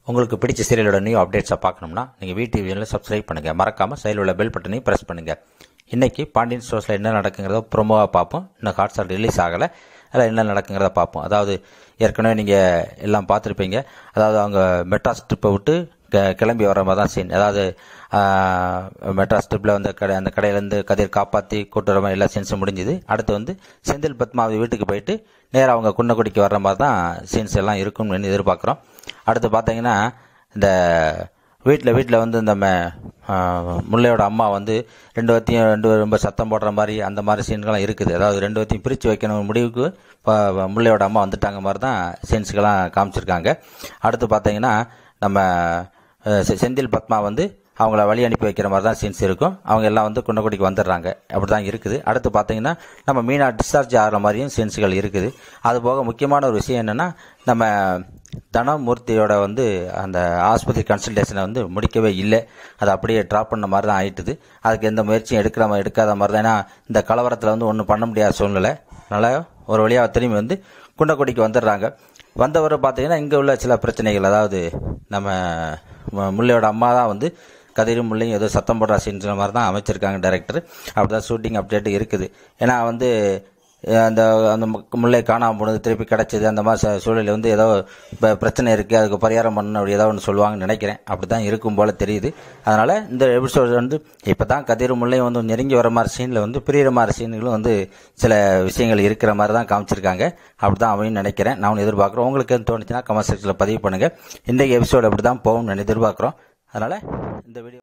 உங்களுக்கு பிடிச்ச சீரியலோட நியூ அப்டேட்ஸை பார்க்கணும்னா நீங்கள் விடிவியில் சப்ஸ்கிரைப் பண்ணுங்கள் மறக்காமல் சைடில் உள்ள பெல் பட்டனையும் ப்ரெஸ் பண்ணுங்கள் இன்றைக்கி பாண்டியன் ஸ்டோர்ஸில் என்ன நடக்குங்கிறத ப்ரொமோவாக பார்ப்போம் இன்னும் ஹாட்ஸ்டார் ரிலீஸ் ஆகலை அதில் என்ன நடக்குங்கிறத பார்ப்போம் அதாவது ஏற்கனவே நீங்கள் எல்லாம் பார்த்துருப்பீங்க அதாவது அவங்க மெட்ராஸ் ட்ரிப்பை விட்டு க- கிளம்பி வர மாதிரி தான் சீன் அதாவது ஆஹ், மெட்ராஸ் ட்ரிப்பில் வந்து கடை அந்த கடையிலேருந்து கதிர் காப்பாற்றி கூட்டு வர மாதிரி எல்லா சீன்ஸும் முடிஞ்சுது அடுத்து வந்து செந்தில் பத்மாவதி வீட்டுக்கு போயிட்டு நேராக அவங்க குன்னக்குடிக்கு வர்ற மாதிரி தான் சீன்ஸ் எல்லாம் இருக்கும்னு எதிர்பார்க்குறோம் அடுத்து பார்த்தீங்கன்னா இந்த வீட்டில் வீட்டில் வந்து இந்த ம- ஆஹ், முல்லையோட அம்மா வந்து ரெண்டு வத்தையும் ரெண்டு ரொம்ப சத்தம் போடுற மாதிரி அந்த மாதிரி சீன்கள்லாம் இருக்குது அதாவது ரெண்டு வத்தையும் பிரித்து வைக்கணும் முடிவுக்கு ப- முல்லையோட அம்மா வந்துட்டாங்க மாதிரி தான் சீன்ஸ்கெல்லாம் காமிச்சிருக்காங்க அடுத்து பார்த்தீங்கன்னா நம்ம அஹ், செ- செந்தில் பத்மா வந்து அவங்கள வழி அனுப்பி வைக்கிற மாதிரி தான் சீன்ஸ் இருக்கும் அவங்க எல்லாம் வந்து குன்னக்குடிக்கு வந்துடுறாங்க அப்படி தான் இருக்குது அடுத்து பார்த்தீங்கன்னா நம்ம மீனா டிஸ்சார்ஜ் ஆகிற மாதிரியும் சீன்ஸுகள் இருக்குது அது போக முக்கியமான ஒரு விஷயம் என்னென்னா நம்ம தனமூர்த்தியோட வந்து அந்த ஆஸ்பத்திரி கன்சல்டேஷனை வந்து முடிக்கவே இல்லை அதை அப்படியே ட்ராப் பண்ண மாதிரி தான் ஆயிட்டுது அதுக்கு எந்த முயற்சியும் எடுக்கிற மாதிரி எடுக்காத மாதிரி தான் ஏன்னா இந்த கலவரத்தில் வந்து ஒன்றும் பண்ண முடியாத சூழ்நிலை அதனால் ஒரு வழியாக திரும்பி வந்து குன்னக்குடிக்கு வந்துடுறாங்க வந்தவர் பார்த்தீங்கன்னா இங்கே உள்ள சில பிரச்சனைகள் அதாவது நம்ம மு- முல்லையோட அம்மா தான் வந்து கதிரும் முள்ளையும் ஏதோ சத்தம் போடுற சீன்ஸ் மாதிரி தான் அமைச்சிருக்காங்க டைரக்டர் அப்படிதான் ஷூட்டிங் அப்டேட் இருக்குது ஏன்னா வந்து அஹ், அந்த அந்த மு- முல்லை காணாமல் போனது திருப்பி கிடச்சிது அந்த மாதிரி ச- சூழலில் வந்து ஏதோ இப்போ பிரச்சனை இருக்குது அதுக்கு பரிகாரம் பண்ணணும் அப்படி ஏதோ ஒன்று சொல்லுவாங்கன்னு நினைக்கிறேன் அப்படி தான் இருக்கும் போல் தெரியுது அதனால் இந்த எபிசோட் வந்து இப்போ தான் கதிரும் முல்லையும் வந்து நெருங்கி வர மாதிரி சீனில் வந்து பிரியிற மாதிரி சீன்களும் வந்து சில விஷயங்கள் இருக்கிற மாதிரி தான் காமிச்சிருக்காங்க அப்படி தான் அமையும் நினைக்கிறேன் நான் எதிர்பார்க்குறோம் உங்களுக்கு எதுவும் தோணுச்சுன்னா கமெண்ட் செக்ஷனில் பதிவு பண்ணுங்கள் இன்றைக்கு எபிசோடு அப்படி தான் போகும்னு எதிர்பார்க்குறோம் அதனால் இந்த வீடியோ